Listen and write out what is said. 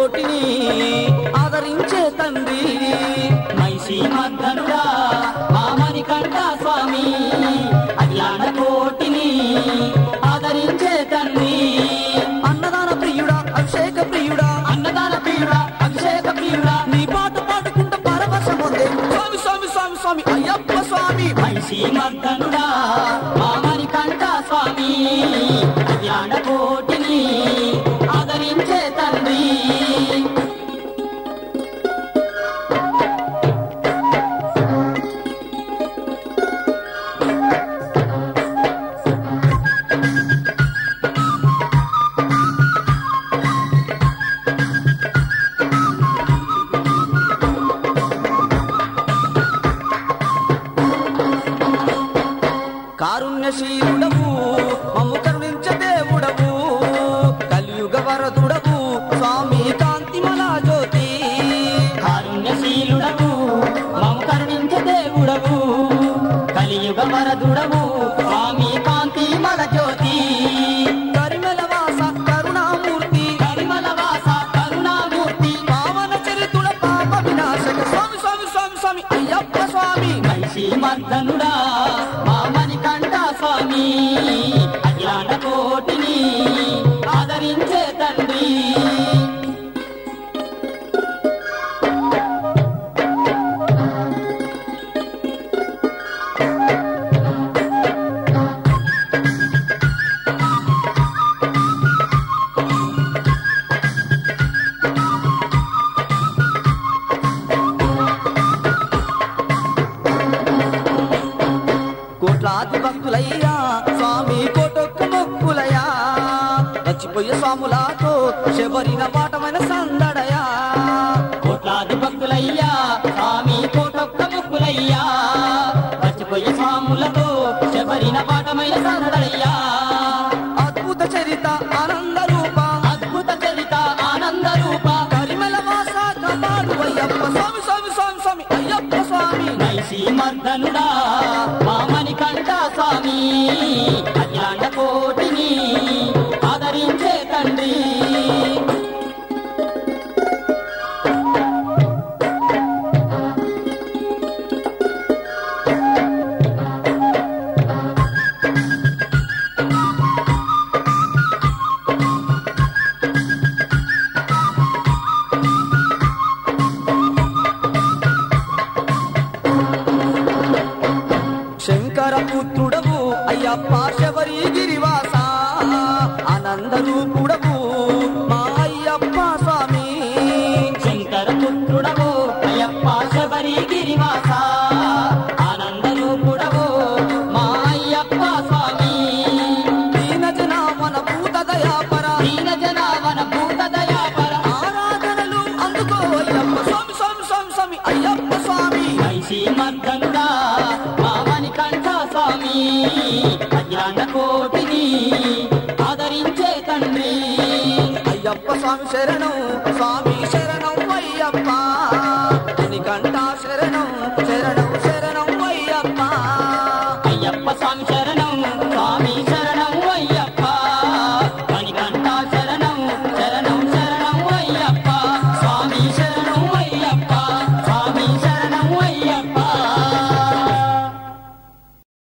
కోటిని ఆదరించే తండ్రి మైసి మద్దనుడా మామని కంట స్వామి అజ్ఞాన కోటిని ఆదరించే తండ్రి అన్నదాన ప్రియుడా అభిషేక ప్రియుడా అన్నదాన ప్రియుడా అభిషేక ప్రియుడా నీ పాట పాడుకుంటూ పరవశం పొందే స్వామి స్వామి స్వామి స్వామి అయ్యప్ప స్వామి మైసి మద్దనుడా మామని కంట స్వామి అజ్ఞాన కోటిని ఆదరించే తండ్రి కారుణ్యశీలుడవు మమ్ము కరుణించ దేవుడవు కలియుగ వరదుడవు స్వామి కాంతిమల జ్యోతి కారుణ్యశీలుడవు మము కరుణించే దేవుడవు కలియుగ వరదుడవు స్వామి కాంతి మల జ్యోతి కరిమెల వాస కరుణామూర్తి కరిమల వాస కరుణామూర్తి పావన చరితుడ పాప వినాశక స్వామి స్వామి స్వామి స్వామి అయ్యప్ప స్వామి మనిషి మర్దనుడా మామని కంట స్వామి అజ్ఞాన కోటిని ఆదరించే తండ్రి కోట్లాది భక్తులయ్యా స్వామి కోటొక్క మొక్కులయ్యా రచ్చిపోయే స్వాములతో శబరిన పాఠమైన సందడయా కోట్లాది భక్తులయ్యా స్వామి కోటొక్క ముక్కులయ్యా మర్చిపోయే స్వాములతో శబరిన పాఠమైన సరడయ్యా అద్భుత చరిత ఆనంద రూప అద్భుత చరిత ఆనంద రూప కరిమెల వాస కపాలు అయ్యప్ప స్వామి స్వామి స్వామి స్వామి అయ్యప్ప స్వామి నైసి మర్దనుడా మామని కంట స్వామి అజ్ఞాన కోటిని ఆదరించే తండ్రి శంకర పుత్రుడవు అయ్యప్ప శబరి గిరివాస ఆనంద రూపుడవు మా అయ్యప్ప స్వామి శంకర పుత్రుడవు అయ్యప్ప శబరి గిరివాస ఆనంద రూపుడవు మా అయ్యప్ప స్వామి దీన జన మన భూత దయాపర దీన జనావన భూత దయాపర ఆరాధనలు అందుకో అయ్యప్ప స్వామి స్వామి స్వామి స్వామి అయ్యప్ప స్వామి ఐసి మర్దనుడా మామని కంఠ స్వామి అజ్ఞాన కోటిని ఆదరించే తండ్రి అయ్యప్ప స్వామి శరణం స్వామి శరణం అయ్యప్ప కంఠ శరణం శరణం